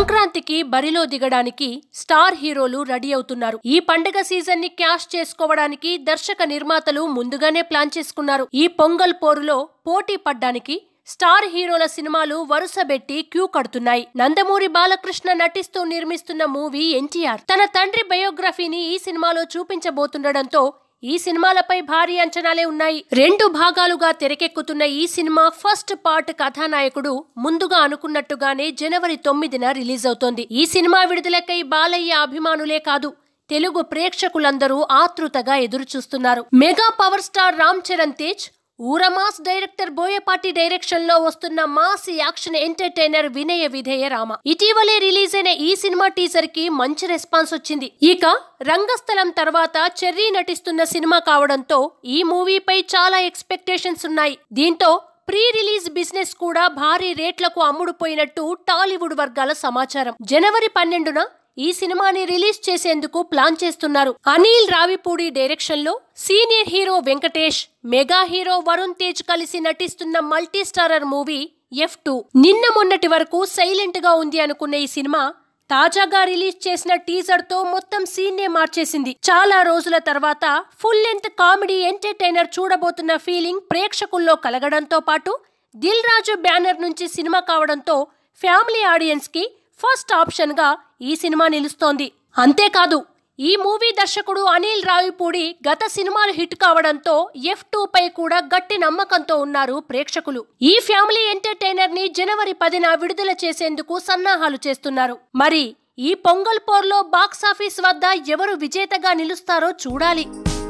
సంక్రాంతికి బరిలో దిగడానికి స్టార్ హీరోలు రెడీ అవుతున్నారు ఈ పండగ సీజన్ ని క్యాష్ చేసుకోవడానికి దర్శక నిర్మాతలు ముందుగానే ప్లాన్ చేసుకున్నారు ఈ పొంగల్ పోరులో పోటీ పడ్డానికి స్టార్ హీరోల సినిమాలు వరుసబెట్టి క్యూ కడుతున్నాయి నందమూరి బాలకృష్ణ నటిస్తూ నిర్మిస్తున్న మూవీ ఎన్టీఆర్ తన తండ్రి బయోగ్రఫీని ఈ సినిమాలో చూపించబోతుండటంతో ఈ సినిమాలపై భారీ అంచనాలే ఉన్నాయి రెండు భాగాలుగా తెరకెక్కుతున్న ఈ సినిమా ఫస్ట్ పార్ట్ కథానాయకుడు ముందుగా అనుకున్నట్టుగానే జనవరి తొమ్మిదిన రిలీజ్ అవుతోంది ఈ సినిమా విడుదలకై బాలయ్య అభిమానులే కాదు తెలుగు ప్రేక్షకులందరూ ఆతృతగా ఎదురుచూస్తున్నారు mega power star Ram Charan Tej ఊరమాస్ డైరెక్టర్ బోయపాటి డైరెక్షన్ లో వస్తున్న మాస్ యాక్షన్ ఎంటర్టైనర్ వినయ విధేయ రామ ఇటీవలే రిలీజ్ అయిన ఈ సినిమా టీజర్ కి మంచి రెస్పాన్స్ వచ్చింది ఇక రంగస్థలం తర్వాత చెర్రీ నటిస్తున్న సినిమా కావడంతో ఈ మూవీపై చాలా ఎక్స్పెక్టేషన్స్ ఉన్నాయి దీంతో ప్రీ రిలీజ్ బిజినెస్ కూడా భారీ రేట్లకు అమ్ముడుపోయినట్టు టాలీవుడ్ వర్గాల సమాచారం జనవరి పన్నెండున ఈ సినిమాని రిలీజ్ చేసేందుకు ప్లాన్ చేస్తున్నారు అనిల్ రావిపూడి డైరెక్షన్ లో senior hero Venkatesh mega hero Varun Tej కలిసి నటిస్తున్న multi starrer movie F two నిన్న మొన్నటి వరకు సైలెంట్ గా ఉంది అనుకున్న ఈ సినిమా తాజాగా రిలీజ్ చేసిన టీజర్ తో మొత్తం సీన్నే మార్చేసింది చాలా రోజుల తర్వాత ఫుల్ లెంత్ కామెడీ ఎంటర్టైనర్ చూడబోతున్న ఫీలింగ్ ప్రేక్షకుల్లో కలగడంతో పాటు దిల్ రాజు బ్యానర్ నుంచి సినిమా కావడంతో ఫ్యామిలీ ఆడియన్స్ కి ఫస్ట్ ఆప్షన్ గా ఈ సినిమా నిలుస్తోంది అంతేకాదు ఈ మూవీ దర్శకుడు అనిల్ రావిపూడి గత సినిమాలు హిట్ కావడంతో ఎఫ్ టూ పై కూడా గట్టి నమ్మకంతో ఉన్నారు ప్రేక్షకులు ఈ ఫ్యామిలీ ఎంటర్టైనర్ ని జనవరి పదిన విడుదల చేసేందుకు సన్నాహాలు చేస్తున్నారు మరి ఈ పొంగల్ పోర్లో బాక్సాఫీస్ వద్ద ఎవరు విజేతగా నిలుస్తారో చూడాలి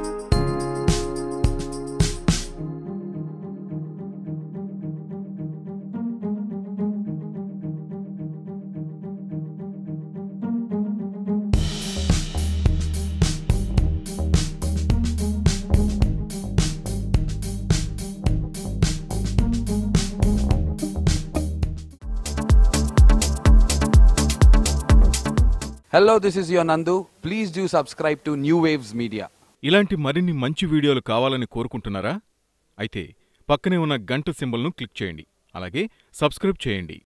Hello, this is your Nandu. Please do subscribe to New Waves Media. ఇలాంటి మరిన్ని మంచి వీడియోలు కావాలని కోరుకుంటున్నారా అయితే పక్కనే ఉన్న గంట సింబల్ను క్లిక్ చేయండి అలాగే సబ్స్క్రైబ్ చేయండి